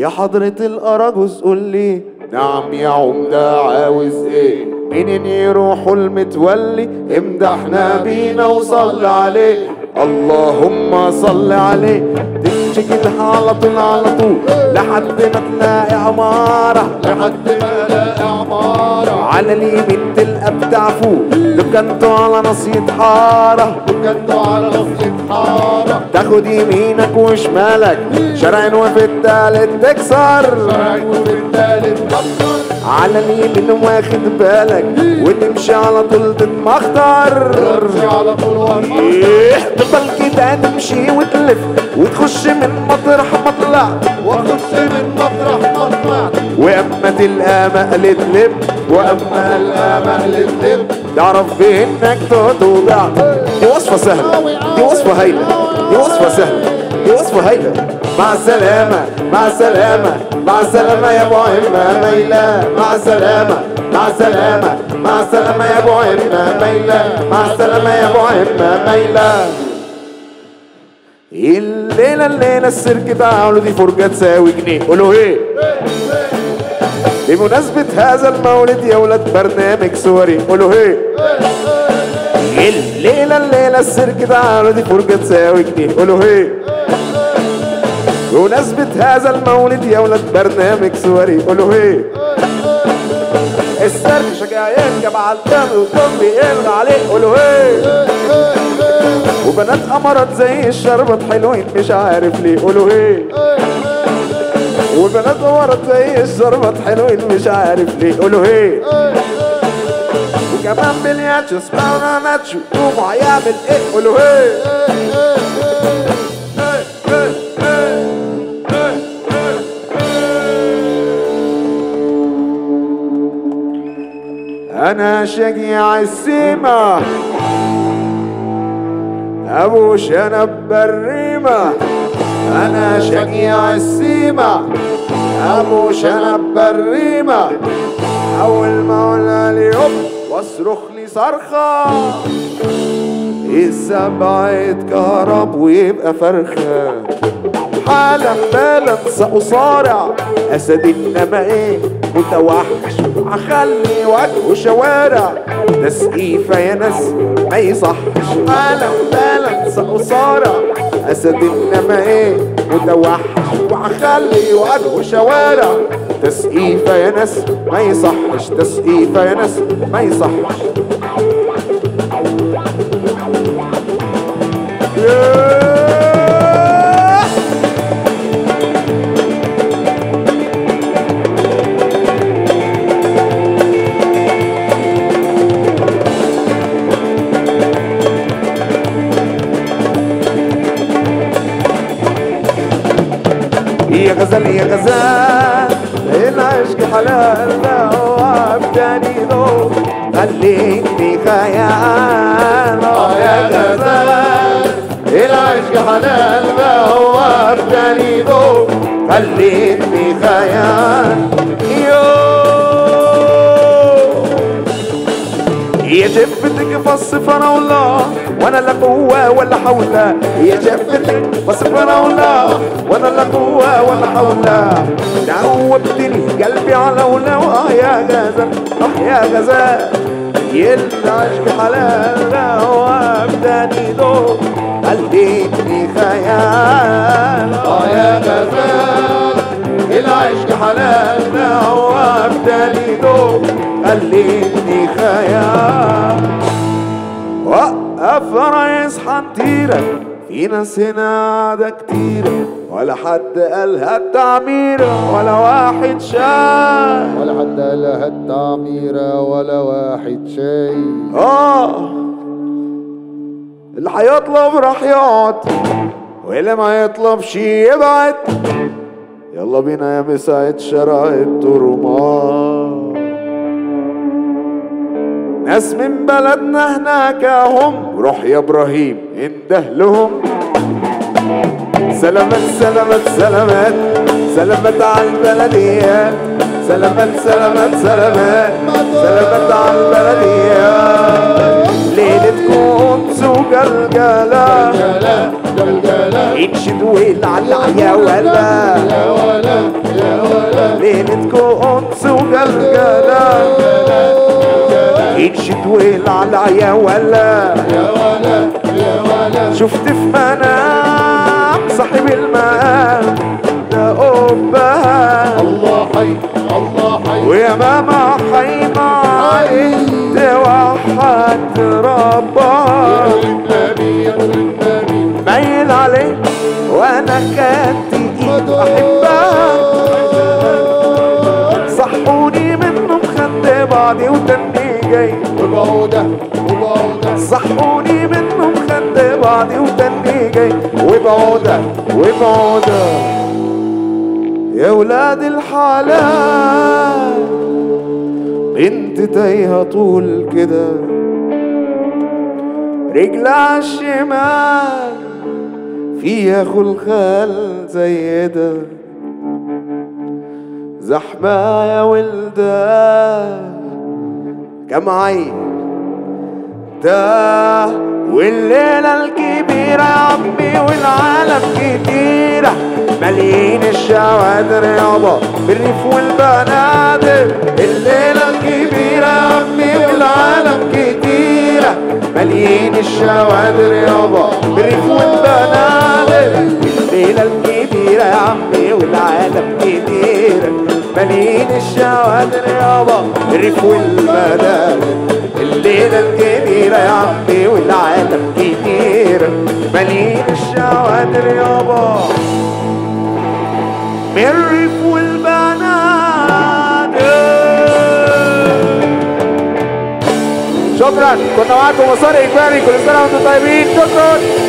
يا حضرة الأراجوز قول لي نعم يا عمدة عاوز ايه منين يروحوا المتولي امدحنا بينا وصل عليه اللهم صل عليه تمشي كده على طول على طول لحد ما تلاقي عمارة لحد ما الاقي عمارة على اليمين تلقى بتاع فوق دكانته على نصية حارة وكنتوا على نصية حارة تاخد يمينك وشمالك شارعين وفي التالت تكسر شارعين وفي التالت كسر على اليمين واخد بالك وتمشي على طول تتمخطر تمشي على طول والمطر ايه تفضل كده تمشي وتلف وتخش من مطرح ما طلعت واخش من مطرح ما طلعت واما تلقى مقلة لب واما القى مقلة لب تعرف بانك تتوجع دي وصفة سهلة دي وصفة هايلة دي وصفة سهلة دي وصفة هايلة مع السلامة مع السلامة مع السلامة يا ابو عمة ميلة مع السلامة مع السلامة مع السلامة يا ابو عمة ميلة مع السلامة يا ابو عمة ميلة الليلة الليلة السيرك تعالوا دي فرجة تساوي جنيه قولوا ايه بمناسبة هذا المولد يا ولاد برنامج صوري قولوا ايه الليلة الليلة السيرك تعالوا دي فرجة تساوي جنيه قولوا ايه بمناسبة هذا المولد يا ولاد برنامج صوري قولوا ايه السيرك شجاعين جمع الدم والدم بيلغى عليه قولوا ايه وبنات امرت زي الشربت حلوين مش عارف ليه قولوا ايه وبنات امرت زي الشربت حلوين مش عارف ليه قولوا ايه وكمان بلياتشو اسمعوا ناتشو قوموا هيعمل ايه قولوا ايه انا شجيع السيمه ابو شنب بالريمة انا شجيع السيمة ابو شنب بالريمة اول ما اقولها لي هوب واصرخ لي صرخة السبع يتكهرب ويبقى فرخة حالا بالا سأصارع أسد إنما إيه متوحش أخلي وجهه شوارع تسقيفة يا ناس ما يصحش حالا بالا سأصارع أسد إنما إيه متوحش وأخلي وجهه شوارع تسقيفة يا ناس ما يصحش تسقيفة يا ناس ما يصحش Yeah! يا غزال يا غزال العشق حلال ده هو ابتدي ذوق خليني خيال اه يا غزال العشق حلال ده هو ابتدي ذوق خليني خيال يو يا شفتك فصف انا والله وانا لا قوة ولا حول يا شفتك فصف انا والله وانا لا قوة ولا حول دوبتني قلبي على ولا اه يا غزال اه يا غزال يا العشق حلال لا هو ابداني دور خليتني خيال اه يا غزال العشق حلال لا هو ابداني دور خليتني خيال وقف رئيس حنطيرة في ناس هنا قاعدة كتيرة ولا حد قالها التعميرة ولا واحد شاف ولا حد قالها التعميرة ولا واحد شاي اه اللي هيطلب راح يقعد واللي ما يطلبش يبعد يلا بينا يا مساعد شرايط ترمات ناس من بلدنا هناك هم روح يا ابراهيم انده لهم سلامات سلامات سلامات سلامات على البلديات سلامات سلامات سلامات سلامات على البلديات ليلتكم سوق الجلال جلا جلجلة انشد ولعلع يا ولا يا ولا يا ولا ليلتكو انس وجلجلة انشد ولعلع يا ولا يا ولا يا ولا شفت في منام صاحب المقام ده قبها الله حي الله حي ويا ماما حيمة عليك توحد ربها النبي يا النبي مايل عليك وانا كانت ايد احبها صحوني منهم خدت بعضي وتني جاي وبعودة وبعودة صحوني منهم خدت بعضي وتني جاي وبعودة وبعودة يا ولاد الحلال بنت تايهة طول كده رجلها الشمال فيها خلخال زي ده زحمة يا ولدان كم عين ده والليلة الكبيرة يا عمي والعالم كتيرة مالين الشوادر يابا بالريف والبنادق الليلة الكبيرة يا عمي والعالم كتيرة مالين الشوادر يابا بالريف والبنادق الليلة الكبيرة يا عمي والعالم كتيرة مالين الشوادر يابا بالريف والبنادق الليلة الكبيرة يا عمي والعالم كتير مليين الشوادر يابا من الريف والبنات شكرا كنا معاكم مسار اجباري كل سنه وانتم طيبين شكرا